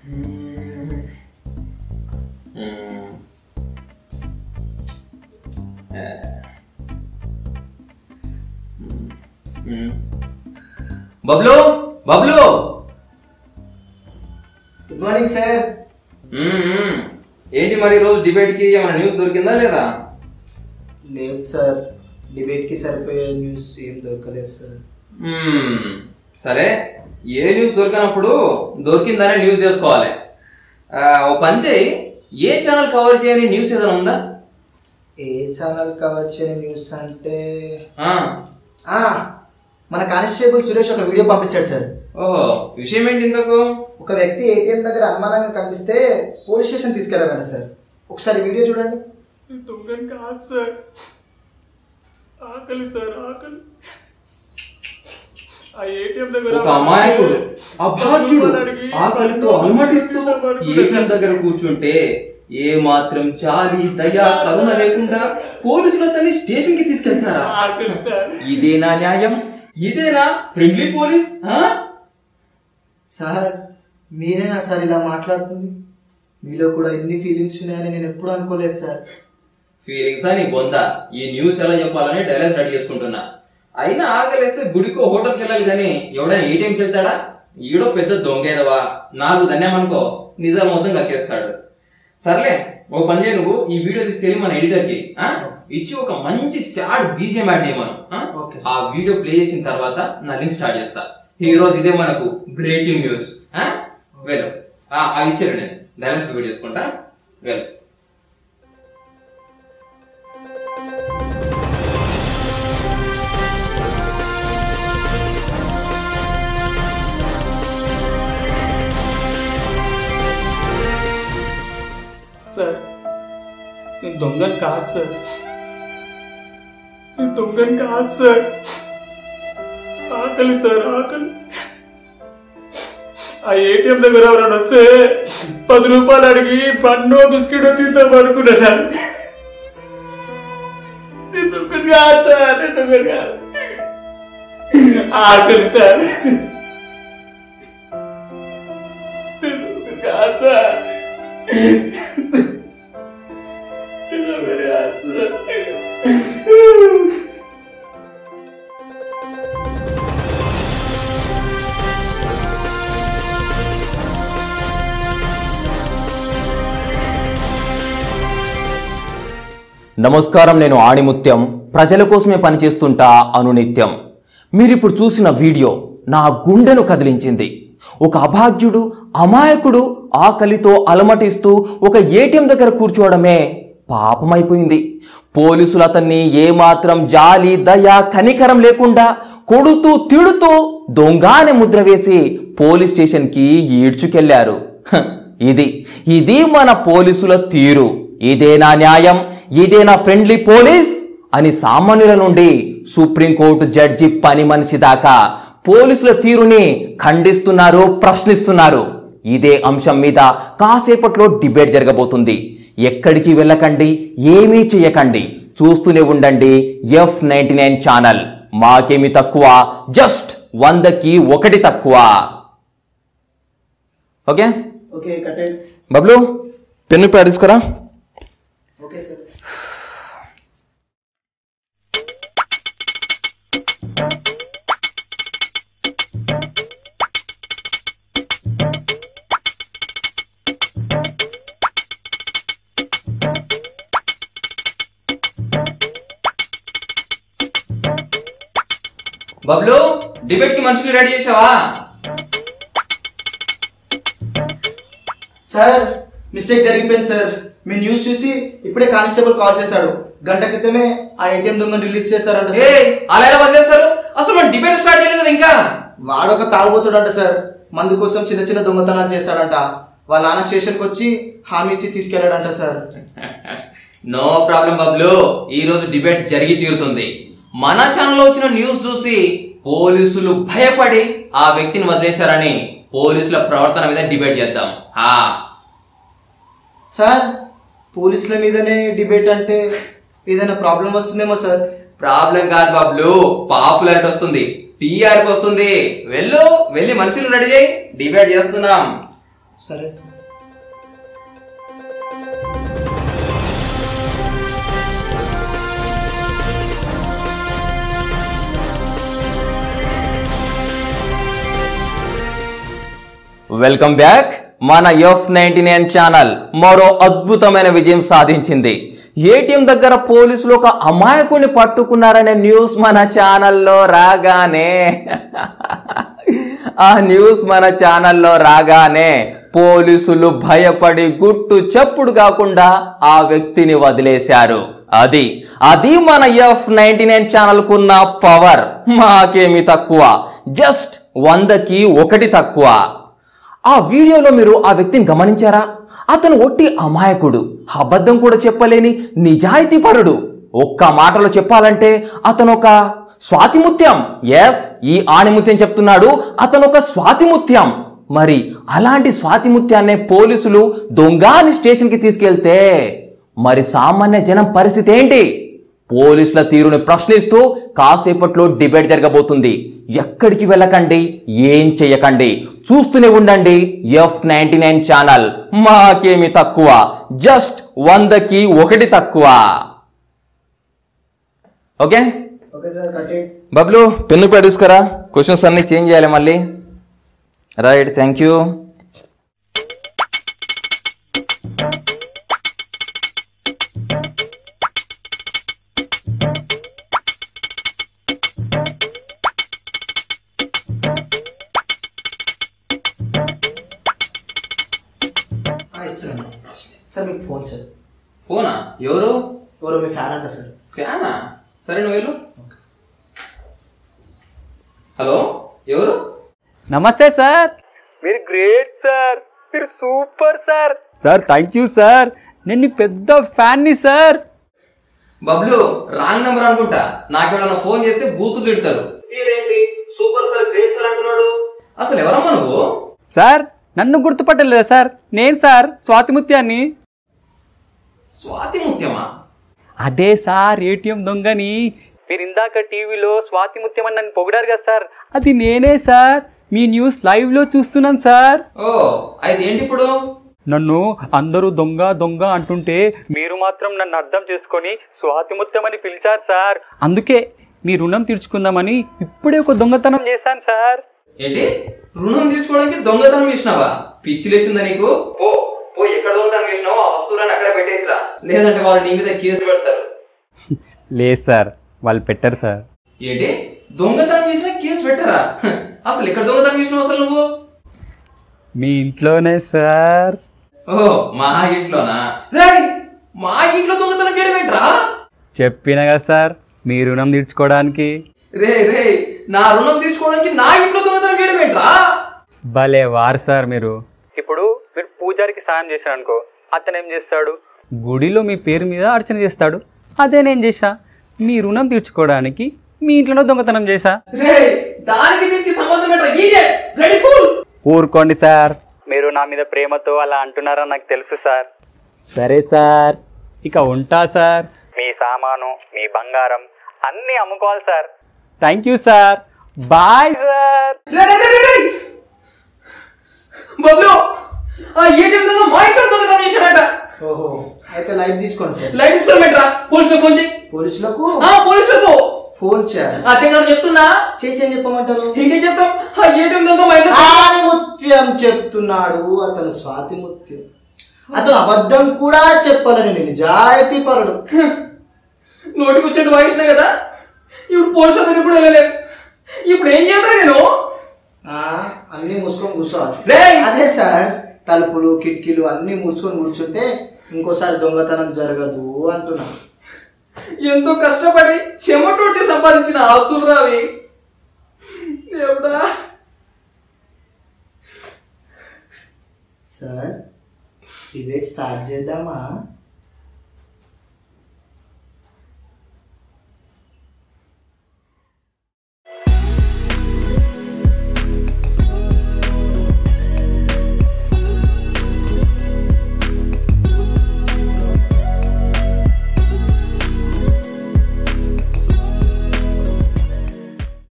మ్మ్. ఏ. మ్మ్. Bablu Bablu good morning sir మ్మ్, మ్మ్. ఏంటి మరి ఈరోజు డిబేట్ కి ఏమైనా న్యూస్ దొరికిందా లేదా లేదు సార్ డిబేట్కి సరిపోయే న్యూస్ ఏం దొరకలేదు సార్ మ్మ్. సరే ఏ న్యూస్ దొరికినప్పుడు దొరికిందనే న్యూస్ చేసుకోవాలి ఆ, ఓ పని చేయి ఏ ఛానల్ కవర్ చేయని న్యూస్ ఏదైనా ఉందా ఏ ఛానల్ కవర్ చేయని న్యూస్ అంటే ఆ, ఆ, మన కానిస్టేబుల్ సురేష్ ఒక వీడియో పంపించాడు సార్ ఓహో విషయం ఏంటి ఇంతకు ఒక వ్యక్తి ఏటీఎం దగ్గర అనుమానంగా కనిపిస్తే పోలీస్ స్టేషన్ తీసుకెళ్లారంట సార్ ఒకసారి వీడియో చూడండి దొంగని కాదు సార్ ఆకలి సార్ ఆకలి ఆ ఏటీఎం దగ్గర ఒక అమాయకుడు అభాగ్యుడు ఆకలితో అనుమతిస్తూ ఏసీఎం దగ్గర కూర్చుంటే ఏ మాత్రం చాలి దయ కరుణ లేకుండా పోలీసులు అతన్ని స్టేషన్ కి తీసుకెళ్తారా ఆకలి సార్ ఇదేనా న్యాయం ఇదేనా ఫ్రెండ్లీ పోలీస్ ఆ? సార్ మీరేనా సార్ ఇలా మాట్లాడుతుంది మీలో కూడా ఎన్ని ఫీలింగ్స్ ఉన్నాయని నేను ఎప్పుడు అనుకోలేదు సార్ ఫీలింగ్స్ అని బొందా ఈ న్యూస్ ఎలా చెప్పాలని డైలాగ్ రెడీ చేసుకుంటున్నా అయినా ఆకలిస్తే గుడికో హోటల్కి వెళ్ళాలి కానీ ఎవడైనా ఏటీఎంకి వెళ్తాడా ఈడో పెద్ద దొంగేదవా నాలుగు ధన్యమనుకో నిజాలు మొత్తం కక్కేస్తాడు సర్లే ఓ పని చేయి నువ్వు ఈ వీడియో తీసుకెళ్లి మన ఎడిటర్ కి ఆ? ఇచ్చి ఒక మంచి సాడ్ బీజిఎం యాడ్ చేయమను ఆ? Okay. ఆ వీడియో ప్లే చేసిన తర్వాత నా లింక్ స్టార్ట్ చేస్తా ఈ రోజు ఇదే మనకు బ్రేకింగ్ న్యూస్ వెల్ ఇచ్చారు నేను డైలాగ్స్ వీడియో చేసుకుంటా వెల్ సార్ నేను దొంగని కాదు సార్ నేను దొంగని కాదు సార్ ఆకలి సార్ ఆకలి ఆ ఏటీఎం దగ్గర ఎవరైనా వస్తే పది రూపాయలు అడిగి పన్ను బిస్కెట్ తిందాం అనుకున్నా సార్ నేను దొంగని కాదు సార్ నేను దొంగని కాదు ఆకలి సార్ నేను దొంగని కాదు సార్ నేను దొంగని కాదు సార్ నమస్కారం నేను ఆణిముత్యం ప్రజల కోసమే పనిచేస్తుంటా అనునిత్యం మీరిప్పుడు చూసిన వీడియో నా గుండెను కదిలించింది ఒక అభాగ్యుడు అమాయకుడు ఆకలితో అలమటిస్తూ ఒక ఏటీఎం దగ్గర కూర్చోవడమే పాపమైపోయింది పోలీసులు అతన్ని ఏమాత్రం జాలి దయ కనికరం లేకుండా కొడుతూ తిడుతూ దొంగానే ముద్ర వేసి పోలీస్ స్టేషన్కి ఈడ్చుకెళ్లారు హ, ఇది ఇది మన పోలీసుల తీరు ఇదేనా న్యాయం ఇదేనా ఫ్రెండ్లీ పోలీస్ అని సామాన్యుల నుండి సుప్రీంకోర్టు జడ్జి పని మనిషి దాకా పోలీసుల తీరుని ఖండిస్తున్నారు ప్రశ్నిస్తున్నారు ఇదే అంశం మీద కాసేపట్లో డిబేట్ జరగబోతుంది ఎక్కడికి వెళ్ళకండి ఏమీ చేయకండి చూస్తూనే ఉండండి ఎఫ్ నైన్టీ నైన్ ఛానల్ మాకేమి తక్కువ జస్ట్ వందకి ఒకటి తక్కువ ఓకే ఓకే కట్టెడ్ బబ్లు పెన్ను ప్యాడ్ తీసుకురా ఓకే సార్ బబ్లు డిబేట్ కి మనుషులు రెడీ చేసావా సార్ మిస్టేక్ జరిగిపోయింది సార్ మీ న్యూస్ చూసి ఇప్పుడే కానిస్టేబుల్ కాల్ చేశాడు గంట క్రితమే ఆ ఏటీఎం దొంగను రిలీజ్ చేశారంట ఏ సార్ అలా ఎలా బంద్ చేస్తారు అసలు మన డిబేట్ స్టార్ట్ చేయలేదు కదా ఇంకా వాడొక తాగుబోతుడంట సార్ మందు కోసం చిన్న చిన్న దొంగతనాలు చేశాడంట వాళ్ళ నాన్న స్టేషన్కి వచ్చి హామీ ఇచ్చి తీసుకెళ్ళాడంట సార్ నో ప్రాబ్లం బబ్లు ఈ రోజు డిబేట్ జరిగి తీరుతుంది మన ఛానల్లో వచ్చిన న్యూస్ చూసి పోలీసులు భయపడి ఆ వ్యక్తిని వదిలేశారని పోలీసుల ప్రవర్తన మీద డిబేట్ చేద్దాం హా సార్ పోలీసుల మీదనే డిబేట్ అంటే ఏదైనా ప్రాబ్లం వస్తుందేమో సార్ ప్రాబ్లం కాదు బాబ్లు పాపులారిటీ వస్తుంది టీఆర్కి వస్తుంది వెళ్ళు వెళ్ళి మనుషులు రెడీ చేయి డిబేట్ చేస్తున్నాం సరే సార్ వెల్కమ్ బ్యాక్ మన ఎఫ్ నైన్టీ నైన్ ఛానల్ మరో అద్భుతమైన విజయం సాధించింది ఏటీఎం దగ్గర పోలీసులు ఒక అమాయకుడిని పట్టుకున్నారనే న్యూస్ మన ఛానల్లో రాగానే ఆ న్యూస్ మన ఛానల్లో రాగానే పోలీసులు భయపడి గుట్టు చప్పుడు కాకుండా ఆ వ్యక్తిని వదిలేశారు అది అది మన ఎఫ్ నైన్టీ నైన్ ఛానల్కున్న పవర్ మాకేమి తక్కువ జస్ట్ వందకి ఒకటి తక్కువ ఆ వీడియోలో మీరు ఆ వ్యక్తిని గమనించారా అతను ఒట్టి అమాయకుడు అబద్ధం కూడా చెప్పలేని నిజాయితీపరుడు ఒక్క మాటలో చెప్పాలంటే అతను ఒక స్వాతిముత్యం ఎస్ ఈ ఆణిముత్యం చెప్తున్నాడు అతను ఒక స్వాతిముత్యం మరి అలాంటి స్వాతిముత్యాన్నే పోలీసులు దొంగ అని స్టేషన్కి తీసుకెళ్తే మరి సామాన్య జనం పరిస్థితి ఏంటి పోలీసుల తీరుని ప్రశ్నిస్తూ కాసేపట్లో డిబేట్ జరగబోతుంది ఎక్కడికి వెళ్ళకండి ఏం చెయ్యకండి చూస్తూనే ఉండండి ఎఫ్ నైన్టీ నైన్ ఛానల్ మాకేమి తక్కువ జస్ట్ వందకి ఒకటి తక్కువ ఓకే ఓకే సార్ కట్టి బబ్లు పెన్ను తీసుకురా క్వశ్చన్స్ అన్ని చేంజ్ చేయాలి మళ్ళీ రైట్ థ్యాంక్ యూ ఇస్తున్నాను సార్ మీకు ఫోన్ సార్ ఫోనా ఎవరు ఎవరో మీ ఫ్యాన్ అంట సార్ ఫ్యానా సరే నువ్వు వెళ్ళు హలో ఎవరు నమస్తే సార్ మీరు గ్రేట్ సార్ మీరు super sir sir thank you sir నేను నీ పెద్ద ఫ్యాన్ని సార్ బబ్లు రాంగ్ నెంబర్ అనుకుంటా నాకెవడన్నా ఫోన్ చేస్తే బూతులు తిడతారు ఏంటి సూపర్ సార్ గ్రేట్ సార్ అంటున్నాడు అసలు ఎవరమ్మా నువ్వు సార్ నన్ను గుర్తుపట్టలేదా సార్ నేను సార్ స్వాతిముత్యాన్ని స్వాతి ముత్యమా అదే సార్ ఏటీఎం దొంగని మీరు ఇందాక టీవీలో స్వాతిముత్యం అని నన్ను పొగిడారు కదా సార్ అది నేనే సార్ మీ న్యూస్ లైవ్ లో చూస్తున్నాను సార్ ఓ అయితే ఏంటి ఇప్పుడు నన్ను అందరూ దొంగ దొంగ అంటుంటే మీరు మాత్రం నన్ను అర్థం చేసుకొని స్వాతిముత్యం అని పిలిచారు సార్ అందుకే మీ రుణం తీర్చుకుందామని ఇప్పుడే ఒక దొంగతనం చేశాను సార్ ఏంటి రుణం తీర్చుకోవడానికి దొంగతనం చేసినావా పిచ్చి లేసిందా నీకు పో పో ఎక్కడ దొంగతనం చేసినావో ఆ వస్తువులను అక్కడే పెట్టేసిరా లేదంటే వాళ్ళు నీ మీద కేసు పెడతారు లేదు సార్ వాళ్ళు పెట్టారు సార్ ఏంటి దొంగతనం చేసినా కేసు పెట్టారా హ, అసలు ఎక్కడ దొంగతనం చేసినావు అసలు నువ్వు మీ ఇంట్లోనే సార్ ఓ మా ఇంట్లోనా రేయ్, మా ఇంట్లో దొంగతనం చేయడం ఏంట్రా చెప్పిన కదా సార్ మీ రుణం తీర్చుకోవడానికి రే రే నా రుణం తీర్చుకోవడానికి నా ఇంట్లో దొంగతనం చేయడం ఏంట్రా భలే వారు సార్ మీరు ఇప్పుడు మీరు పూజారికి సాయం చేశారు అనుకో అతను ఏం చేస్తాడు గుడిలో మీ పేరు మీద అర్చన చేస్తాడు అదే నేను చేశా మీ రుణం తీర్చుకోవడానికి మీ ఇంట్లోనే దొంగతనం చేశా రే దానికి దీనికి సంబంధం ఏంట్రా ఈడియట్ బ్లడీ ఫూల్ ఊరుకోండి సార్ మీరు నా మీద ప్రేమతో అలా అంటున్నారని నాకు తెలుసు సార్ సరే సార్ ఇక ఉంటా సార్ మీ సామాను మీ బంగారం అన్నీ అమ్ముకోవాలి sir thank you sir bye sir రే రే రే రే, రే బబ్లు ఆ ఏటీఎం దొంగ మా ఇంట్లో దొంగతనం చేశాడట ఓహో అయితే లైట్ తీసుకోండి సార్ లైట్ తీసుకోమంటారా పోలీసులకు ఫోన్ చేయి పోలీసులకు ఆ పోలీసులకు ఫోన్ చేయాలి అదే కాదు చెప్తున్నా చేసి ఏం చెప్పమంటారు ఇంకేం చెప్తాం ఆ ఏటీఎం దొంగ మా ఇంట్లో ముత్యం చెప్తున్నాడు అతను స్వాతి ముత్యం అతను అబద్ధం కూడా చెప్పాలని నిజాయితీ పరుడు నోటికి వచ్చేట్టు వాయిస్తున్నా కదా ఇప్పుడు పోలీసుల దగ్గర కూడా వెళ్ళలేము ఇప్పుడు ఏం చేద్దాం నేను ఆ, అన్ని మూసుకొని కూర్చోవాలి రేయ్! అదే సార్ తలుపులు కిటికీలు అన్ని మూసుకొని కూర్చుంటే ఇంకోసారి దొంగతనం జరగదు అంటున్నా ఎంతో కష్టపడి చెమటోడ్చి సంపాదించిన ఆస్తులు రావి దేవుడా సార్ డిబేట్ స్టార్ట్ చేద్దామా